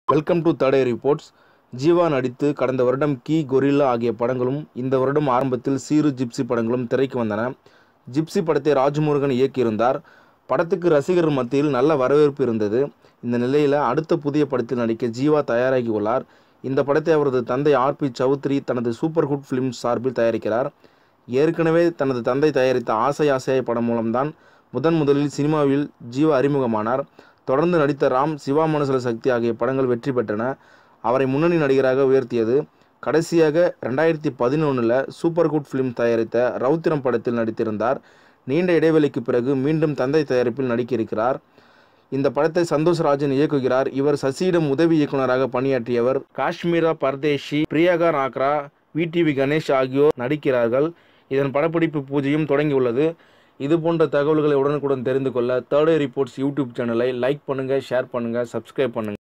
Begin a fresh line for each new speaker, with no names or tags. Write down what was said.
welcome to தடை reports Jiiva நடித்து கடந்த வருடம் கீ கொரில்லா ஆகிய படங்களும் இந்த வருடம் ஆரம்பத்தில் சீரு ஜிப்சி படங்களும் திரைக்கு வந்தன ஜிப்சி படத்தை ராஜ்முருகன் இயக்கியிருந்தார் படத்துக்கு ரசிகர்கள் மத்தியில் நல்ல வரவேற்பு இருந்தது இந்த நிலையில் அடுத்த புதிய படத்தில் நடிக்க ஜீவா தயாராகி உள்ளார் இந்த படத்தை அவரது தந்தை ஆர்பி சௌத்ரி தனது சூப்பர் குட் ஃபிலிம்ஸ் சார்பில் தயாரிக்கிறார் ஏற்கனவே தனது தந்தை தயாரித்த ஆசை ஆசையாய் படம் மூலம்தான் முதன் முதலில் சினிமாவில் ஜீவா அறிமுகமானார் தொடர்ந்து நடித்த ராம் சிவா மனசுல சக்தி ஆகிய படங்கள் வெற்றி பெற்றன அவரை முன்னணி நடிகராக உயர்த்தியது கடைசியாக ரெண்டாயிரத்தி பதினொன்றில் சூப்பர் குட் ஃபிலிம் தயாரித்த ரவுத்திரம் படத்தில் நடித்திருந்தார் நீண்ட இடைவெளிக்கு பிறகு மீண்டும் தந்தை தயாரிப்பில் நடிக்க இருக்கிறார் இந்த படத்தை சந்தோஷ் ராஜன் இயக்குகிறார் இவர் சசியிடம் உதவி இயக்குனராக பணியாற்றியவர் காஷ்மீரா பர்தேஷி பிரியாகா நாக்ரா விடிவி கணேஷ் ஆகியோர் நடிக்கிறார்கள் இதன் படப்பிடிப்பு பூஜையும் தொடங்கியுள்ளது இது போன்ற தகவல்களை உடனுக்குடன் தெரிந்து கொள்ள தேர்ட் ரிப்போர்ட்ஸ் யூடியூப் சேனலை லைக் பண்ணுங்கள் ஷேர் பண்ணுங்கள் சப்ஸ்கிரைப் பண்ணுங்கள்